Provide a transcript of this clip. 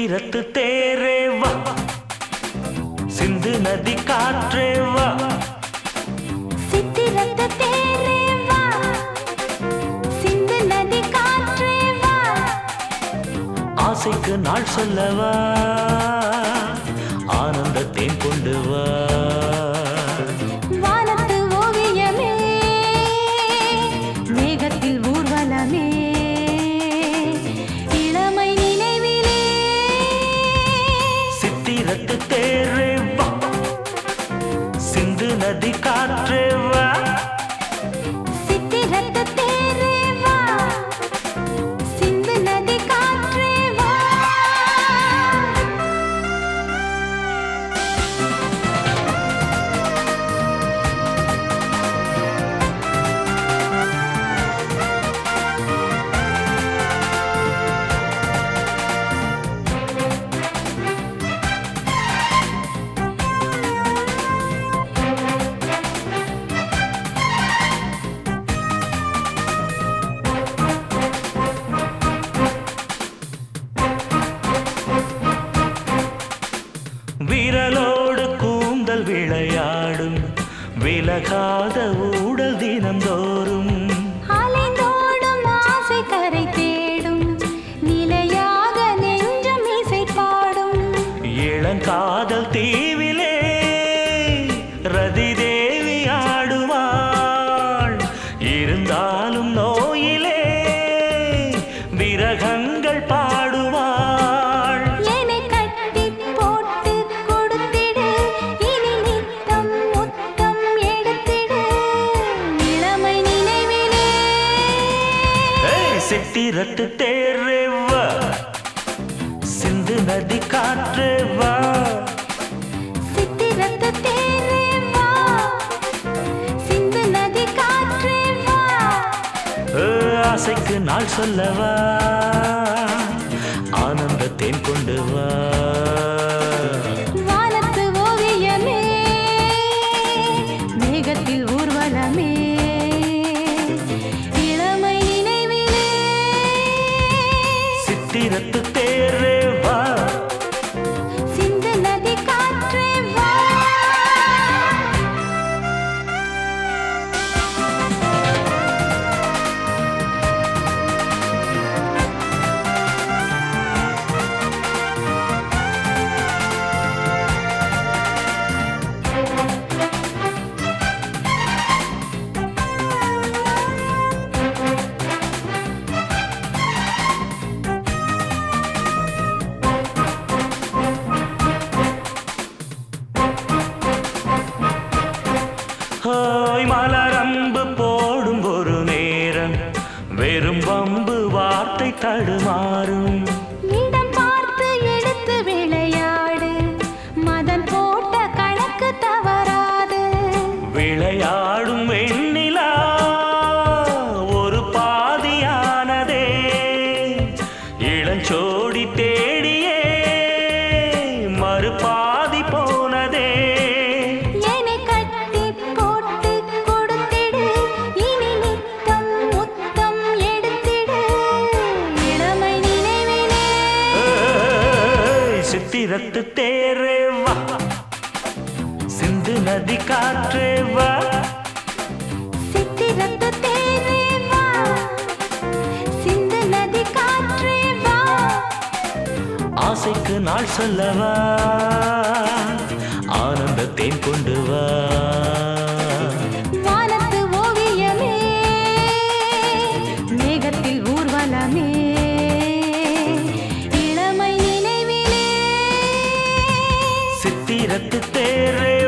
சித்திரத்து தேரே வா சிந்து நதி காற்றே வா சித்திரத்து தேரே வா சிந்து நதி காற்றே வா ஆசைக்கு நாள் சொல்லவா ஆனந்தத்தேன் கொண்டு வா வானத்து ஓவியமே மேகத்தில் ஊர்வலமே இளமை நினைவிலே சித்திரத்து தேரே வா சிந்து நதி காற்றே வா சித்திரத்து தேரே வா சிந்து நதி காற்றே வா விரலோடு கூந்தல் விளையாடும் விலகாத ஊடல் தினந்தோறும் அலைந்தோடும் ஆசை கரை தேடும் நிலையாக நெஞ்சம் இசை பாடும் இளங்காதல் தீவிலே ரதி தேவி ஆடுவாள் இருந்தாலும் நோயிலே விரகங்கள் பாடுவாள் என்னை கட்டி போட்டு கொடுத்திடு இனி நித்தம் முத்தம் எடுத்திடு இளமை நினைவிலே ஏய், சித்திரத்து தேரே வா சிந்து நதி காற்றே வா சித்திரத்து தேரே வா சிந்து நதி காற்றே வா ஏ, ஆசைக்கு நாள் சொல்லவா ஆனந்தத்தேன் கொண்டு வா வானத்து ஓவியமே மேகத்தில் ஊர்வலமே இளமை நினைவிலே சித்திரத்து தேரே வா சிந்து நதி காற்றே வா ஹோய் மலரம்பு போடும் ஒரு நேரம் வெறும் வம்பு வார்த்தை தடுமாறும் இடம் பார்த்து எடுத்து விளையாடு மதன் போட்ட கணக்கு தவறாது விளையாடும் வெண்ணிலா ஒரு பாதியானதே இளஞ்சோடி தேடியே மறுபாதி போனதே என்னை கட்டி போட்டு கொடுத்திடு இனி நித்தம் முத்தம் எடுத்திடு இளமை நினைவிலே ஏய், சித்திரத்து தேரே வா சிந்து நதி காற்றே வா சித்திரத்து தேரே வா சிந்து நதி காற்றே வா ஆசைக்கு நாள் சொல்லவா ஆனந்தத்தேன் கொண்டு வா வானத்து ஓவியமே மேகத்தில் ஊர்வலமே இளமை நினைவிலே சித்திரத்து தேரே